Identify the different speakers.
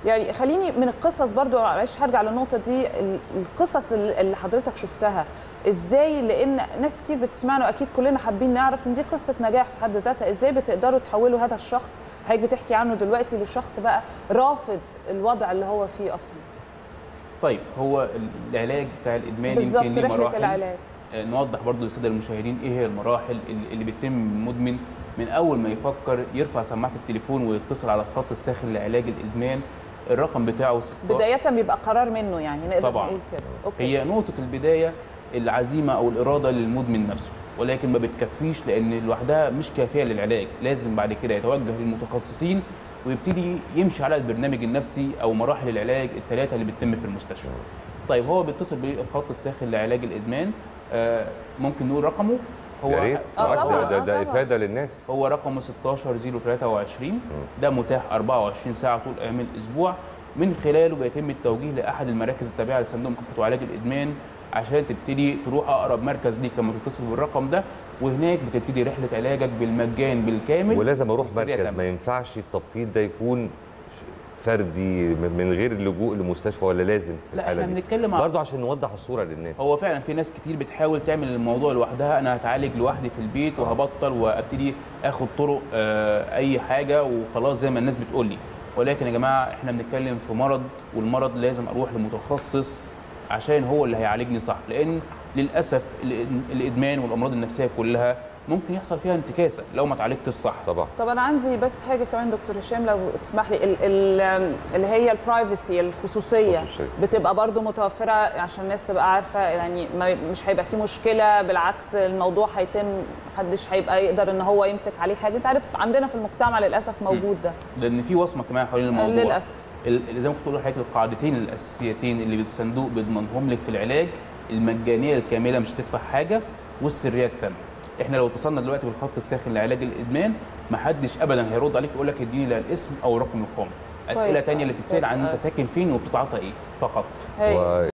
Speaker 1: يعني خليني من القصص برضو معلش هرجع للنقطه دي ال- القصص اللي اللي حضرتك شفتها ازاي لان ناس كتير بتسمعنا واكيد كلنا حابين نعرف ان دي قصه نجاح في حد ذاتها ازاي بتقدروا تحولوا هذا الشخص حضرتك بتحكي عنه دلوقتي لشخص بقى رافض الوضع اللي هو فيه اصلا
Speaker 2: طيب هو العلاج بتاع الادمان
Speaker 1: بالظبط
Speaker 2: يمكن ليه
Speaker 1: رحله
Speaker 2: مراحل
Speaker 1: العلاج
Speaker 2: آه، نوضح برضو للساده المشاهدين ايه هي المراحل اللي- اللي بتتم من المدمن من اول ما يفكر يرفع سماعه التليفون ويتصل على الخط الساخن لعلاج الادمان الرقم بتاعه 16
Speaker 1: بدايه بيبقى قرار منه يعني نقدر
Speaker 2: طبعاً.
Speaker 1: نقول كده اوكي
Speaker 2: هي نقطة البداية العزيمة أو الإرادة للمدمن نفسه ولكن ما بتكفيش لأن لوحدها مش كافية للعلاج لازم بعد كده يتوجه للمتخصصين ويبتدي يمشي على البرنامج النفسي أو مراحل العلاج الثلاثة اللي بتتم في المستشفى طيب هو بيتصل بالخط الساخن لعلاج الإدمان آه، ممكن نقول رقمه هو
Speaker 3: يا ريت
Speaker 1: آه،
Speaker 3: بالعكس
Speaker 1: طبعاً،
Speaker 3: ده, ده,
Speaker 1: آه،
Speaker 3: ده
Speaker 1: طبعاً.
Speaker 3: افاده للناس
Speaker 2: هو رقمه 16023 ده متاح 24 ساعة طول أيام الأسبوع من خلاله بيتم التوجيه لأحد المراكز التابعة لصندوق مكافحة وعلاج الإدمان عشان تبتدي تروح أقرب مركز ليك لما تتصل بالرقم ده وهناك بتبتدي رحلة علاجك بالمجان بالكامل
Speaker 3: ولازم اروح
Speaker 2: وبسريع
Speaker 3: مركز
Speaker 2: تمام.
Speaker 3: ما ينفعش التبطيط ده يكون فردي من من غير اللجوء لمستشفى ولا لازم في
Speaker 2: لا
Speaker 3: الحالة
Speaker 2: احنا
Speaker 3: دي؟
Speaker 2: بنتكلم عن
Speaker 3: برضه عشان نوضح الصوره للناس
Speaker 2: هو فعلا في ناس كتير بتحاول تعمل الموضوع لوحدها انا هتعالج لوحدي في البيت وهبطل وابتدي اخد طرق آه، اي حاجه وخلاص زي ما الناس بتقول لي ولكن يا جماعه احنا بنتكلم في مرض والمرض لازم اروح لمتخصص عشان هو اللي هيعالجني صح لان للاسف الإد- الادمان والامراض النفسيه كلها ممكن يحصل فيها انتكاسه لو ما اتعالجتش صح
Speaker 3: طبعا
Speaker 1: طب انا عندي بس حاجه كمان دكتور هشام لو تسمح لي ال- ال- اللي هي البرايفسي الخصوصيه
Speaker 3: خصوصية.
Speaker 1: بتبقى برضو متوفره عشان الناس تبقى عارفه يعني ما مش هيبقى في مشكله بالعكس الموضوع هيتم محدش هيبقى يقدر ان هو يمسك عليه حاجه انت عارف عندنا في المجتمع للاسف موجود ده
Speaker 2: لان في وصمه كمان حوالين الموضوع
Speaker 1: للاسف
Speaker 2: ال- زي ما كنت بقول لحضرتك القاعدتين الاساسيتين اللي الصندوق بيضمنهم لك في العلاج المجانيه الكامله مش تدفع حاجه والسريه التامه احنا لو اتصلنا دلوقتي بالخط الساخن لعلاج الادمان محدش ابدا هيرد عليك يقول لك اديني لا الاسم او رقم القومي اسئله
Speaker 1: كويس
Speaker 2: تانية اللي
Speaker 1: أوي،
Speaker 2: بتتسال
Speaker 1: كويس
Speaker 2: عن انت
Speaker 1: أوي.
Speaker 2: ساكن فين وبتتعاطى ايه فقط
Speaker 1: هاي.
Speaker 3: و-